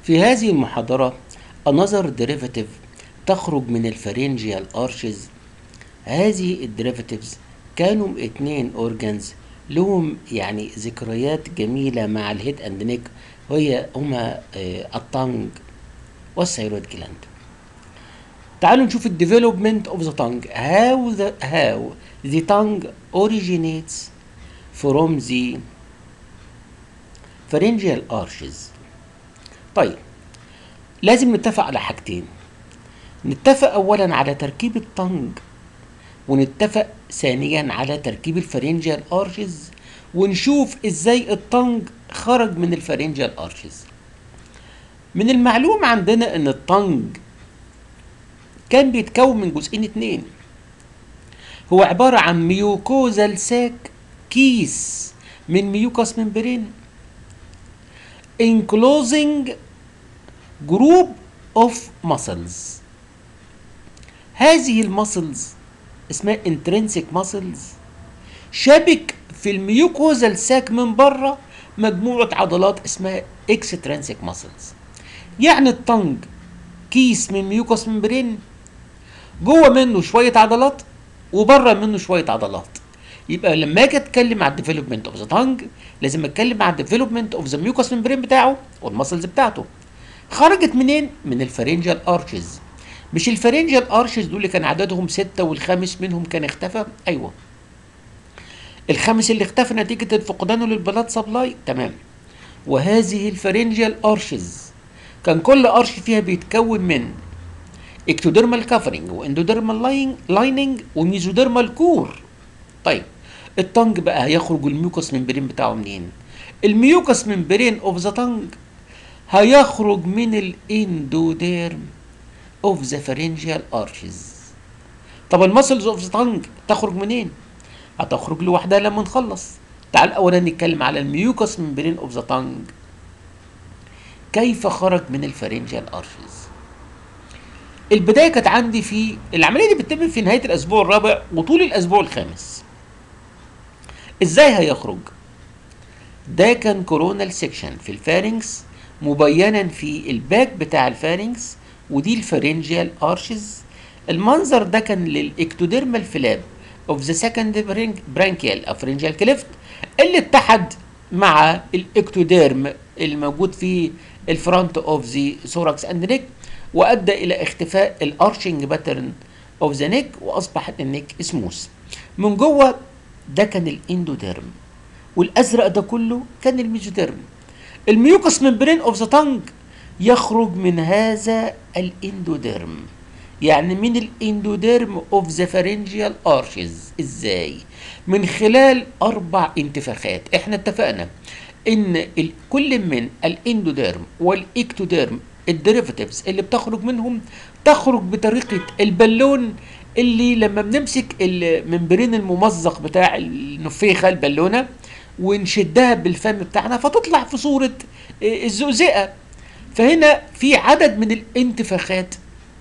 في هذه المحاضرة another derivative تخرج من الفارنجيال arches هذه الديريفاتيفز كانوا اتنين اورجانز لهم يعني ذكريات جميلة مع الهيد اند نيك وهي هما آه، الطنج والثيرويد جلاند تعالوا نشوف الديفلوبمنت اوف ذا تانج هاو ذا هاو ذا تانج originates from the pharyngeal arches طيب لازم نتفق على حاجتين نتفق اولا على تركيب التنج ونتفق ثانيا على تركيب الفارنجيال ارشز ونشوف ازاي التنج خرج من الفارنجيال ارشز من المعلوم عندنا ان التنج كان بيتكون من جزئين اتنين هو عبارة عن ميوكوزال ساك كيس من ميوكاس ممبرين enclosing group of muscles هذه المسلز اسمها intrinsic muscles شابك في الميوكوزال ساك من بره مجموعة عضلات اسمها extrinsic muscles يعني الطنج كيس من ميوكوس ممبرين جوه منه شوية عضلات وبره منه شوية عضلات يبقى لما اجي اتكلم على الديفلوبمنت اوف ذا تانج لازم اتكلم على الديفلوبمنت اوف ذا ميوكوس ممبرين بتاعه والمسلز بتاعته خرجت منين؟ من الفارنجال ارشز مش الفارنجال ارشز دول اللي كان عددهم ستة والخامس منهم كان اختفى ايوه الخامس اللي اختفى نتيجة فقدانه للبلاد سبلاي تمام وهذه الفارنجال ارشز كان كل ارش فيها بيتكون من اكتوديرمال كفرنج واندوديرمال لايننج وميزوديرمال كور طيب التنج بقى هيخرج الميوكس ممبرين بتاعه منين الميوكس ممبرين اوف ذا تنج هيخرج من الاندوديرم اوف ذا فارنجيال ارشز طب المسلز اوف ذا تانج تخرج منين هتخرج لوحدها لما نخلص تعال اولا نتكلم على الميوكس ممبرين اوف ذا تانج كيف خرج من الفارنجيال ارشز البدايه كانت عندي في العمليه دي بتتم في نهايه الاسبوع الرابع وطول الاسبوع الخامس ازاي هيخرج ده كان كورونال سيكشن في الفارنكس مبينا في الباك بتاع الفارنكس ودي الفارنجيال ارشز المنظر ده كان للاكتوديرمال فلاب اوف ذا سكند برانكيال او فرنجيال كليفت اللي اتحد مع الاكتوديرم الموجود في الفرونت اوف ذا ثوركس اند نيك وادى الى اختفاء الارشنج باترن اوف ذا نيك واصبح النيك سموث من جوه ده كان الاندوديرم والازرق ده كله كان الميزوديرم الميوكس ممبرين اوف ذا تانج يخرج من هذا الاندوديرم يعني من الاندوديرم اوف ذا فارنجيال ارشز ازاي من خلال اربع انتفاخات احنا اتفقنا ان ال- كل من الاندوديرم والاكتوديرم الديريفاتيفز اللي بتخرج منهم تخرج بطريقه البالون اللي لما بنمسك الممبرين الممزق بتاع النفيخه البالونه ونشدها بالفم بتاعنا فتطلع في صوره آه، الزقزقه فهنا في عدد من الانتفاخات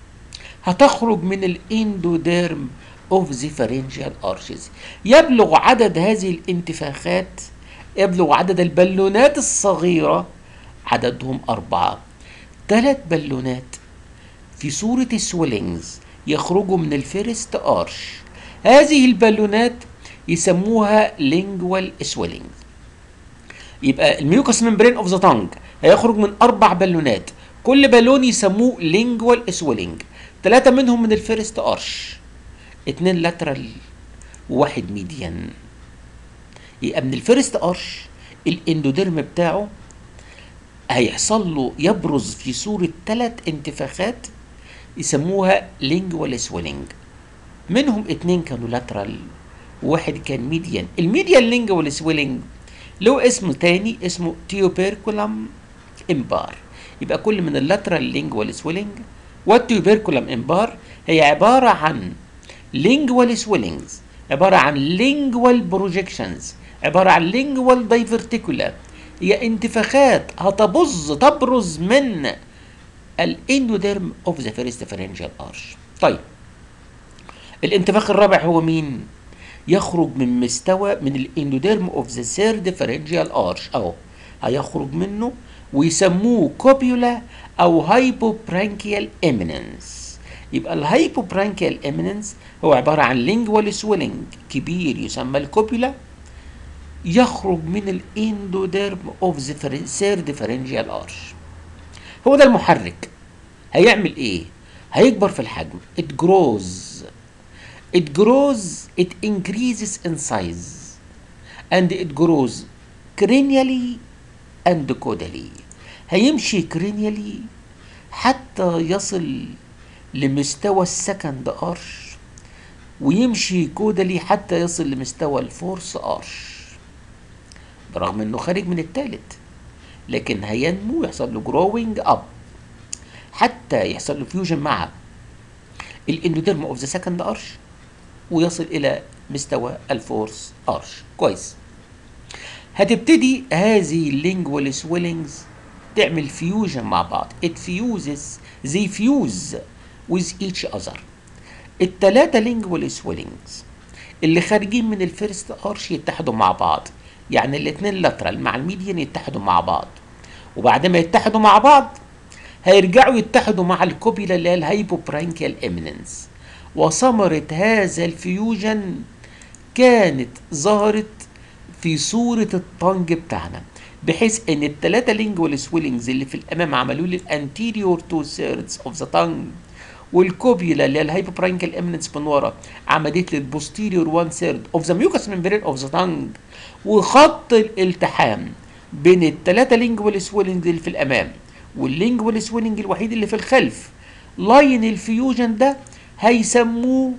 هتخرج من الاندوديرم اوف ذا فارنجيال ارشز يبلغ عدد هذه الانتفاخات يبلغ عدد البالونات الصغيرة عددهم أربعة ثلاث بالونات في صورة سويلينجز يخرجوا من الفيرست أرش هذه البالونات يسموها لينجوال سويلينج يبقى الميوكس ممبرين اوف ذا تانج هيخرج من اربع بالونات كل بالون يسموه لينجوال سويلينج ثلاثة منهم من الفيرست ارش اتنين لاترال وواحد ميديان يبقى من الفيرست ارش الاندوديرم بتاعه هيحصل له يبرز في صورة ثلاث انتفاخات يسموها لينجوال سويلينج منهم اتنين كانوا لاترال وواحد كان ميديان الميديان لينجوال سويلينج له اسم تاني اسمه تيوبيركولم امبار يبقى كل من اللاترال لينجوال سويلينج والتيوبيركولم امبار هي عبارة عن لينجوال سويلينجز عبارة عن لينجوال بروجيكشنز عبارة عن لينجوال دايفرتيكولا هي انتفاخات هتبظ تبرز من الاندوديرم اوف ذا فيرست فارنجيال ارش طيب الانتفاخ الرابع هو مين يخرج من مستوى من الاندوديرم اوف ذا ثيرد فارنجيال ارش اهو هيخرج منه ويسموه كوبيولا او هايبوبرانكيال ايميننس يبقى الهايبوبرانكيال ايميننس هو عباره عن لينجوال سويلنج كبير يسمى الكوبيولا يخرج من الاندوديرم اوف ذا ثيرد فارنجيال ارش هو ده المحرك هيعمل ايه هيكبر في الحجم it grows it grows it increases in size and it grows cranially and caudally هيمشي cranially حتى يصل لمستوى السكند ارش ويمشي كودلي حتى يصل لمستوى الفورس ارش برغم انه خارج من التالت لكن هينمو يحصل له جروينج اب حتى يحصل له فيوجن مع الاندوديرم اوف ذا سكند ارش ويصل الى مستوى الفورس ارش كويس هتبتدي هذه اللينجوال سويلنجز تعمل فيوجن مع بعض it fuses they fuse with each other التلاتة lingual swellings اللي خارجين من الفيرست ارش يتحدوا مع بعض يعني الاتنين لاترال مع الميديان يتحدوا مع بعض وبعد ما يتحدوا مع بعض هيرجعوا يتحدوا مع الكوبيلا اللي هي الهايبوبرانكيال ايميننس وثمرة هذا الفيوجن كانت ظهرت في صورة الطنج بتاعنا بحيث ان التلاتة لينجوال سويلنجز اللي في الامام عملوا لي الانتيريور تو ثيردز اوف ذا تانج والكوبيولا اللي هي الهايبوبرانكال اميننس من ورا عملت لي البوستيريور 1 ثيرد اوف ذا ميوكس ممبرين اوف ذا تانج وخط الالتحام بين التلاتة لينجوال سويلنجز اللي في الامام واللينجوال سويلنج الوحيد اللي في الخلف لاين الفيوجن ده هيسموه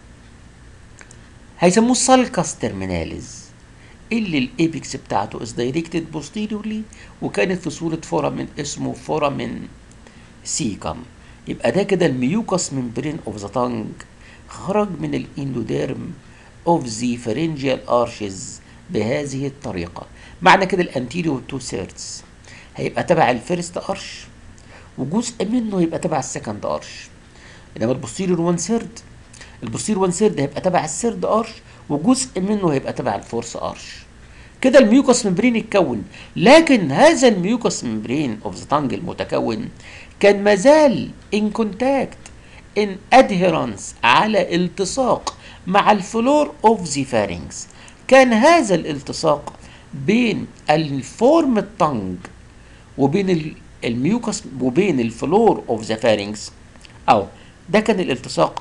هيسموه سالكاس ترميناليز اللي الابيكس بتاعته از دايركتد بوستيريورلي وكانت في صوره فورامين اسمه فورامين سيكم يبقى ده كده الميوكس ممبرين اوف ذا تانج خرج من الاندوديرم اوف ذا فرنجيال ارشز بهذه الطريقه معنى كده الانتيريور تو سيرتس هيبقى تبع الفيرست ارش وجزء منه هيبقى تبع السكند ارش انما البوستيريور 1 سيرد البوستيريور 1 سيرد هيبقى تبع السيرد ارش وجزء منه هيبقى تبع الفورس ارش كده الميوكس ممبرين اتكون لكن هذا الميوكس ممبرين اوف ذا تانج المتكون كان مازال ان كونتاكت ان ادهيرنس على التصاق مع الفلور اوف ذا فارنجز كان هذا الالتصاق بين الفورم التانج وبين الميوكس وبين الفلور اوف ذا فارنجز او ده كان الالتصاق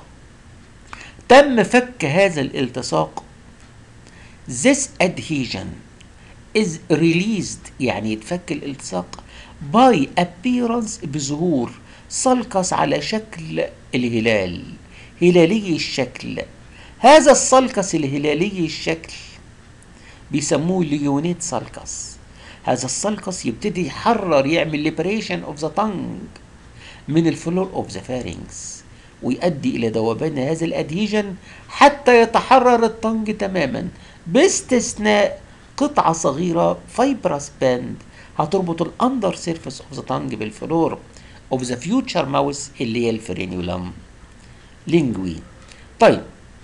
تم فك هذا الالتصاق this adhesion is released يعني يتفك الالتصاق by appearance بظهور سلقس على شكل الهلال هلالي الشكل هذا السلقس الهلالي الشكل بيسموه ليونيت سلقس هذا السلقس يبتدي يحرر يعمل ليبريشن اوف ذا تانج من الفلور اوف ذا فارنجز ويؤدي الى ذوبان هذا الادهيجن حتى يتحرر الطنج تماما باستثناء قطعه صغيره فايبرس باند هتربط الاندر سيرفيس اوف ذا تانج بالفلور اوف ذا فيوتشر ماوس اللي هي الفرينيولم لينجوي طيب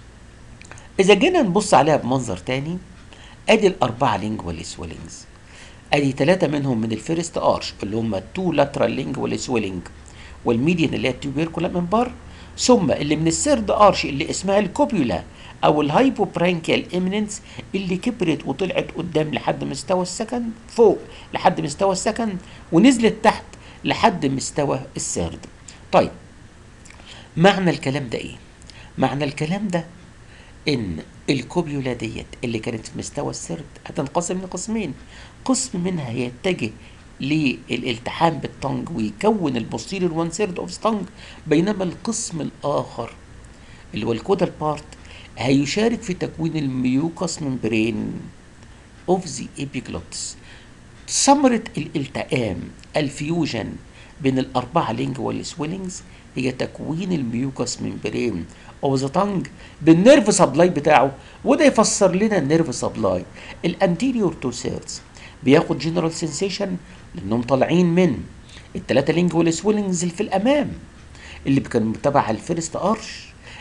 اذا جينا نبص عليها بمنظر تاني ادي الاربعه لينجوال سويلنجز ادي ثلاثه منهم من الفيرست ارش اللي هم التو لاترال لينجوال سويلنج والميديان اللي هي التوبيركولا من بره ثم اللي من السيرد ارش اللي اسمها الكوبيولا او الهايبوبرانكيال اميننس اللي كبرت وطلعت قدام لحد مستوى السكند فوق لحد مستوى السكند ونزلت تحت لحد مستوى السيرد طيب معنى الكلام ده ايه معنى الكلام ده ان الكوبيولا ديت اللي كانت في مستوى السرد هتنقسم لقسمين قسم منها يتجه للالتحام بالطنج ويكون البوستيريور وان سيرد اوف ستانج بينما القسم الاخر اللي هو الكودال بارت هيشارك في تكوين الميوكس ممبرين اوف ذا ايبيجلوتس ثمرة الالتئام الفيوجن بين الأربعة لينجوال سويلنجز هي تكوين الميوكس ممبرين اوف ذا تانج بالنيرف سبلاي بتاعه وده يفسر لنا النيرف سبلاي الانتيريور تو سيرز بياخد جنرال سensation لانهم طالعين من الثلاثه لينجوال سويلنجز اللي في الامام اللي كانوا تبع الفيرست ارش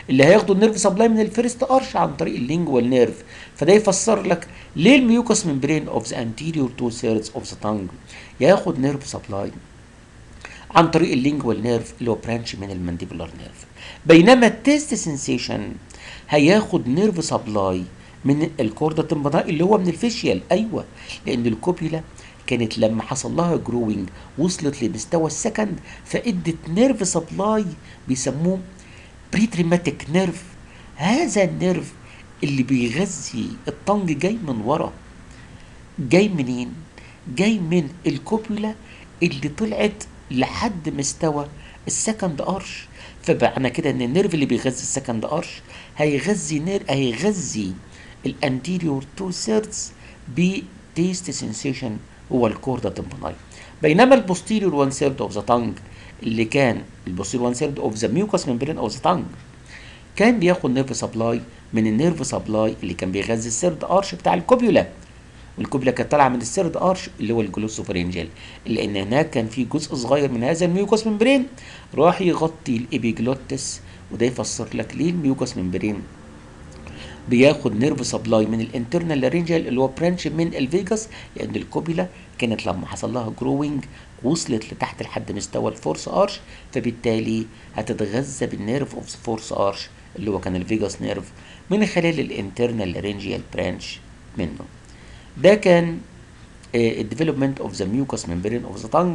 اللي هياخدوا النيرف سبلاي من الفيرست ارش عن طريق اللينجوال نيرف فده يفسر لك ليه الميوكس ممبرين اوف ذا انتيريور تو ثيردز اوف ذا تانج ياخد نيرف سبلاي عن طريق اللينجوال نيرف اللي هو برانش من المانديبولار نيرف بينما التيست سنسيشن هياخد نيرف سبلاي من الكوردا تمباناي اللي هو من الفيشيال ايوه لان الكوبيلا كانت لما حصل لها جروينج وصلت لمستوى السكند فادت نيرف سبلاي بيسموه بريتريماتيك نيرف هذا النيرف اللي بيغذي الطنج جاي من ورا جاي منين جاي من الكوبولا اللي طلعت لحد مستوى السكند ارش فمعنى كده ان النيرف اللي بيغذي السكند ارش هيغذي نير هيغذي الانتيريور تو ثيردز بتيست سنسيشن هو الكوردا تمباناي بينما البوستيريور 1 ثيرد اوف ذا تانج اللي كان البوستيريور 1 ثيرد اوف ذا ميوكس ممبرين اوف ذا تانج كان بياخد نيرف سبلاي من النيرف سبلاي اللي كان بيغذي السيرد ارش بتاع الكوبيولا والكوبيولا كانت طالعه من السيرد ارش اللي هو الجلوسوفرينجل لان هناك كان في جزء صغير من هذا الميوكس ممبرين راح يغطي الابيجلوتس وده يفسر لك ليه الميوكس ممبرين بياخد نيرف سبلاي من الانترنال لارينجال اللي هو برانش من الفيجاس لان الكوبيلا كانت لما حصل لها جروينج وصلت لتحت لحد مستوى الفورس ارش فبالتالي هتتغذى بالنيرف اوف فورس ارش اللي هو كان الفيجاس نيرف من خلال الانترنال لارينجيال برانش منه ده كان الديفلوبمنت اوف ذا ميوكس ممبرين اوف ذا تانج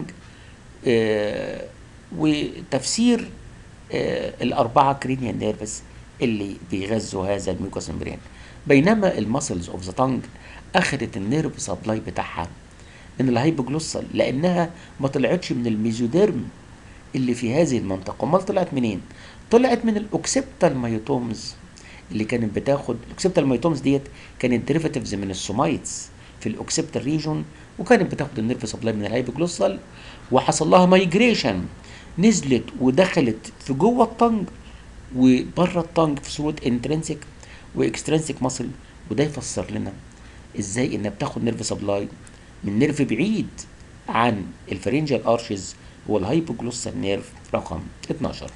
وتفسير آه الاربعه كرينيال نيرفس اللي بيغذوا هذا الميوكس ممبرين بينما المسلز اوف ذا تانج اخذت النيرف سبلاي بتاعها من الهايبوجلوسال لانها ما طلعتش من الميزوديرم اللي في هذه المنطقه امال طلعت منين طلعت من الاوكسبتال مايوتومز اللي كانت بتاخد الاوكسبتال مايوتومز ديت كانت ديريفاتيفز من السومايتس في الاوكسبتال ريجون وكانت بتاخد النيرف سبلاي من الهايبوجلوسال وحصل لها مايجريشن نزلت ودخلت في جوه الطنج وبره الطنج في صوره انترنسيك واكسترنسيك ماسل وده يفسر لنا ازاي انها بتاخد نيرف سبلاي من نيرف بعيد عن الفرنجال ارشز هو الهايبوجلوسال نيرف رقم 12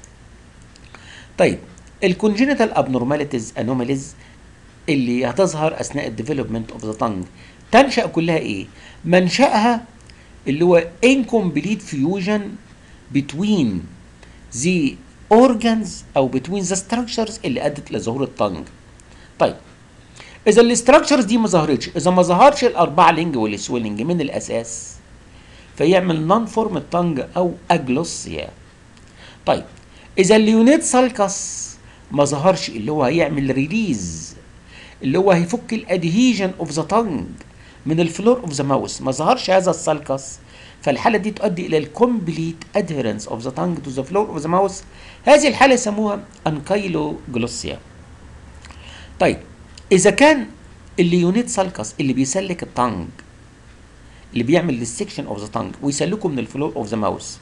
طيب الكونجينيتال ابنورماليتيز انوماليز اللي هتظهر اثناء الديفلوبمنت اوف ذا تانج تنشا كلها ايه منشاها اللي هو incomplete fusion between the organs او between the structures اللي ادت لظهور الطنج طيب اذا الاستراكشرز دي ما ظهرتش اذا ما ظهرش الاربعه لينج والسويلنج من الاساس فيعمل نون فورم الطنج او اجلوسيا طيب اذا اليونيت سالكس ما ظهرش اللي هو هيعمل ريليز اللي هو هيفك الادهيجن اوف ذا تانج من الفلور اوف ذا ماوس ما ظهرش هذا السالكس فالحاله دي تؤدي الى الكومبليت ادهيرنس اوف ذا تانج تو ذا فلور اوف ذا ماوس هذه الحاله يسموها انكايلو جلوسيا طيب اذا كان الليونيت سالكس اللي بيسلك التانج اللي بيعمل السكشن اوف ذا تانج ويسلكه من الفلور اوف ذا ماوس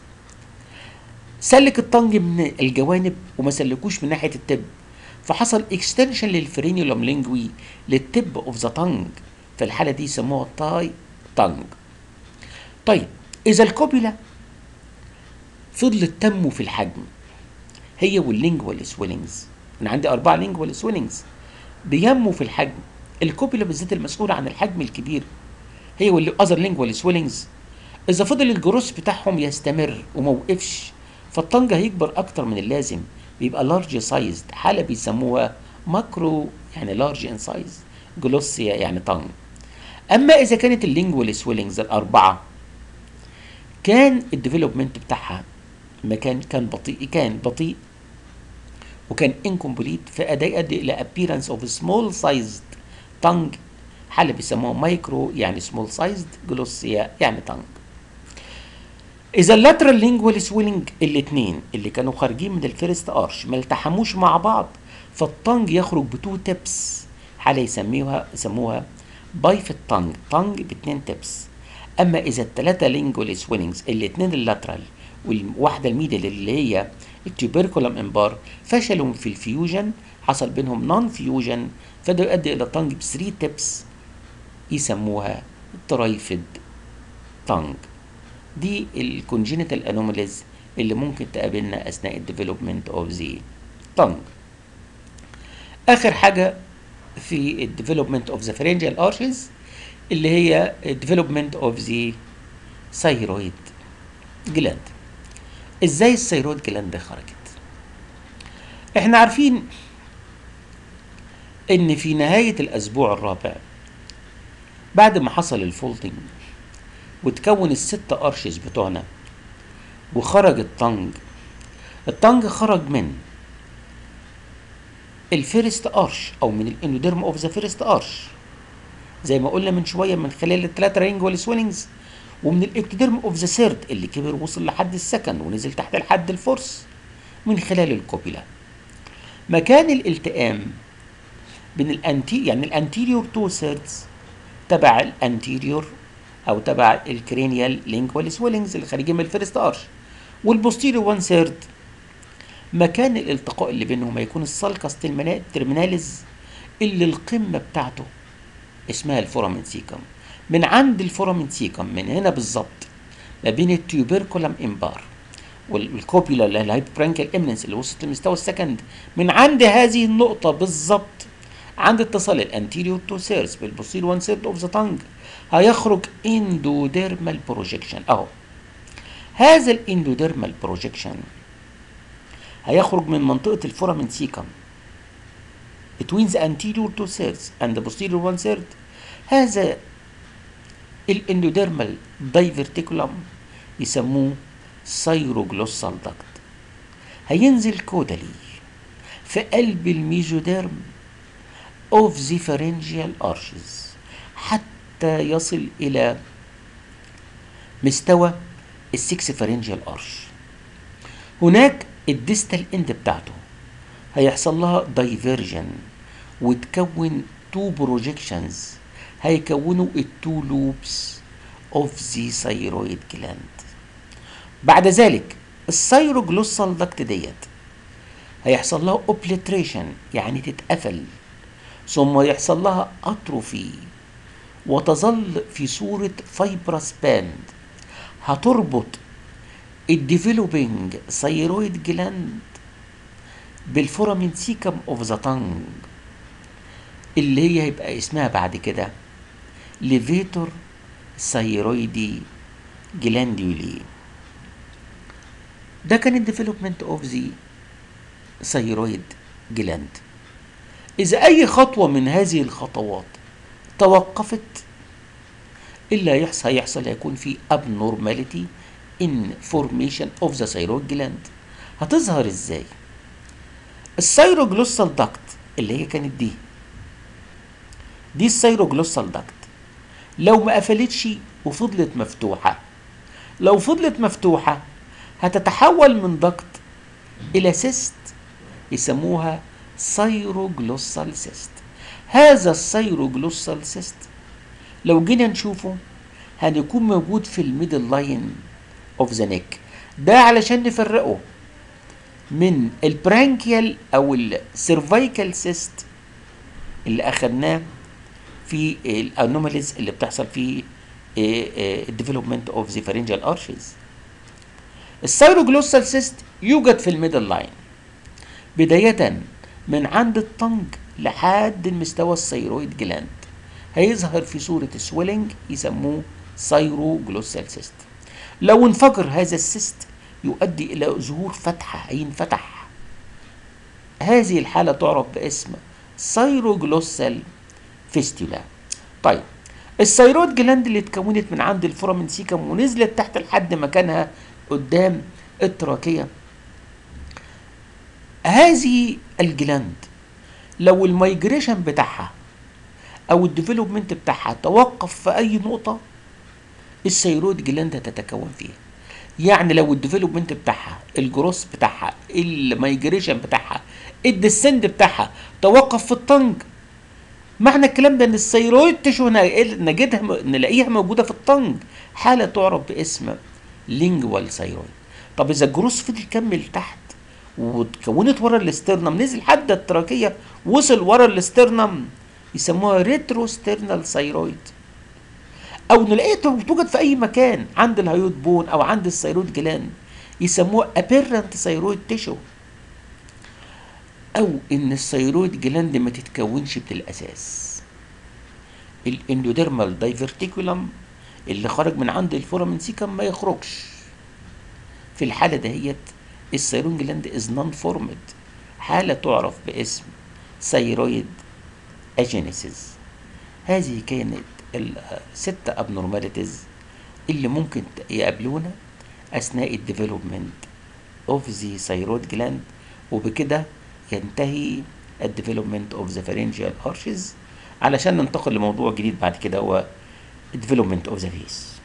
سلك التانج من الجوانب وما سلكوش من ناحيه التب فحصل اكستنشن للفرينيولوم لينجوي للتب اوف ذا تانج في الحاله دي يسموها تاي تانج طيب اذا الكوبيلا فضلت تنمو في الحجم هي واللينجوال سويلنجز انا عندي اربعه لينجوال سويلنجز بينمو في الحجم الكوبيلا بالذات المسؤوله عن الحجم الكبير هي واللي اذر لينجوال سويلنجز اذا فضل الجروس بتاعهم يستمر وما وقفش فالطنج هيكبر اكتر من اللازم بيبقى لارج سايزد حاله بيسموها ماكرو يعني لارج ان سايز جلوسيا يعني طنج اما اذا كانت اللينجوال سويلنجز الاربعه كان الديفلوبمنت بتاعها ما كان كان بطيء كان بطيء وكان incomplete فده يؤدي الى appearance of small sized tongue حاله بيسموها مايكرو يعني small sized جلوسيا يعني tongue اذا اللاترال لينجوال سويلنج الاثنين اللي كانوا خارجين من الفيرست ارش ما التحموش مع بعض فالطنج يخرج بتو تبس حاله يسميوها يسموها بايفت تانج تانج باتنين تبس اما اذا الثلاثه لينجوال سويلنجز الاثنين اللاترال والواحده الميدل اللي هي التوبركولم امبار فشلوا في الفيوجن حصل بينهم نون فيوجن فده يؤدي الى تانج ب 3 تبس يسموها الترايفد تانج دي الكونجينيتال انوماليز اللي ممكن تقابلنا اثناء الديفلوبمنت اوف ذا تانج اخر حاجه في الديفلوبمنت اوف ذا pharyngeal ارشز اللي هي development اوف ذا ثايرويد جلاند ازاي الثايرويد جلاند خرجت احنا عارفين ان في نهايه الاسبوع الرابع بعد ما حصل الفولدنج وتكون الست ارشز بتوعنا وخرج الطنج الطنج خرج من الفيرست ارش او من الاندوديرم اوف ذا فيرست ارش زي ما قلنا من شويه من خلال الثلاثه رينج والسوينجز ومن الاكتوديرم اوف ذا سيرد اللي كبر وصل لحد السكند ونزل تحت الحد الفورس من خلال الكوبيلا مكان الالتئام بين الانتي يعني الانتيريور تو سيردز تبع الانتيريور او تبع الكرينيال لينكوال سويلنجز اللي خارجين من الفيرست ارش والبوستيريور وان سيرد مكان الالتقاء اللي بينهم هيكون السالكاس ترميناليز اللي القمه بتاعته اسمها الفورامين سيكم من عند الفورامين سيكم من هنا بالظبط ما بين التيوبركولم امبار والكوبيلا اللي هي الهايبرانكال امننس اللي وصلت للمستوى السكند من عند هذه النقطه بالظبط عند اتصال الانتيريور تو سيرز بالبوستير وان سيرد اوف ذا تانج هيخرج اندوديرمال بروجيكشن اهو هذا الاندوديرمال بروجيكشن هيخرج من منطقة الفورامين سيكم between the anterior two thirds and the posterior one third هذا الاندوديرمال دايفرتيكولم يسموه سايروجلوسال داكت هينزل كودالي في قلب الميزوديرم of the pharyngeal arches حتى يصل إلى مستوى السكس فارنجيال ارش هناك الديستال اند بتاعته هيحصل لها دايفيرجن وتكون تو بروجيكشنز هيكونوا التو لوبس اوف ذا ثايرويد جلاند بعد ذلك الثايروجلوسال داكت ديت هيحصل لها اوبليتريشن يعني تتقفل ثم يحصل لها اتروفي وتظل في صورة فايبرس باند هتربط الديفلوبينج ثايرويد جلاند بالفورامين سيكم اوف ذا تانج اللي هي هيبقى اسمها بعد كده ليفيتور ثايرويدي جلانديولي ده كان الديفلوبمنت اوف ذا ثايرويد جلاند اذا اي خطوه من هذه الخطوات توقفت اللي هيحصل هيحصل هيكون في abnormality in formation of the thyroid gland هتظهر ازاي الثايروجلوسال داكت اللي هي كانت دي دي الثايروجلوسال داكت لو ما قفلتش وفضلت مفتوحة لو فضلت مفتوحة هتتحول من داكت إلى سيست يسموها ثايروجلوسال سيست هذا الثايروجلوسال سيست لو جينا نشوفه هنكون موجود في الميدل لاين اوف ذا نيك ده علشان نفرقه من البرانكيال او السيرفايكال سيست اللي اخدناه في الانوماليز اللي بتحصل في الديفلوبمنت اوف ذا فارنجال ارشز الثايروجلوسال سيست يوجد في الميدل لاين بداية من عند الطنج لحد المستوى الثيرويد جلاند هيظهر في صورة سويلنج يسموه ثايروجلوسال سيست لو انفجر هذا السيست يؤدي إلى ظهور فتحة هينفتح هذه الحالة تعرف باسم ثايروجلوسال فيستولا طيب الثيرويد جلاند اللي اتكونت من عند الفورامين سيكم ونزلت تحت لحد مكانها قدام التراكية هذه الجلاند لو المايجريشن بتاعها او الديفلوبمنت بتاعها توقف في اي نقطة الثيرويد جلاند هتتكون فيها يعني لو الديفلوبمنت بتاعها الجروس بتاعها المايجريشن بتاعها الديسند بتاعها توقف في الطنج معنى الكلام ده ان الثيرويد تشو نجدها نلاقيها موجوده في الطنج حاله تعرف باسم لينجوال ثيرويد طب اذا الجروس فضل كمل تحت واتكونت ورا الاسترنم نزل حد التراكيه وصل ورا الاسترنم يسموها ريتروسترنال ثيرويد او نلاقيها توجد في اي مكان عند الهيود بون او عند الثيرويد جلاند يسموها ابيرنت ثيرويد تيشو او ان الثيرويد جلاند ما تتكونش بالاساس الاندوديرمال دايفرتيكولم اللي خرج من عند الفورامين سيكم ما يخرجش في الحالة دهيت الثيرويد جلاند از نون فورمد حالة تعرف باسم ثيرويد اجينيسيس هذه كانت الست ابنورماليتيز اللي ممكن يقابلونا اثناء الديفلوبمنت اوف ذا ثيرويد جلاند وبكده ينتهي الديفلوبمنت اوف ذا pharyngeal arches علشان ننتقل لموضوع جديد بعد كده هو development of the face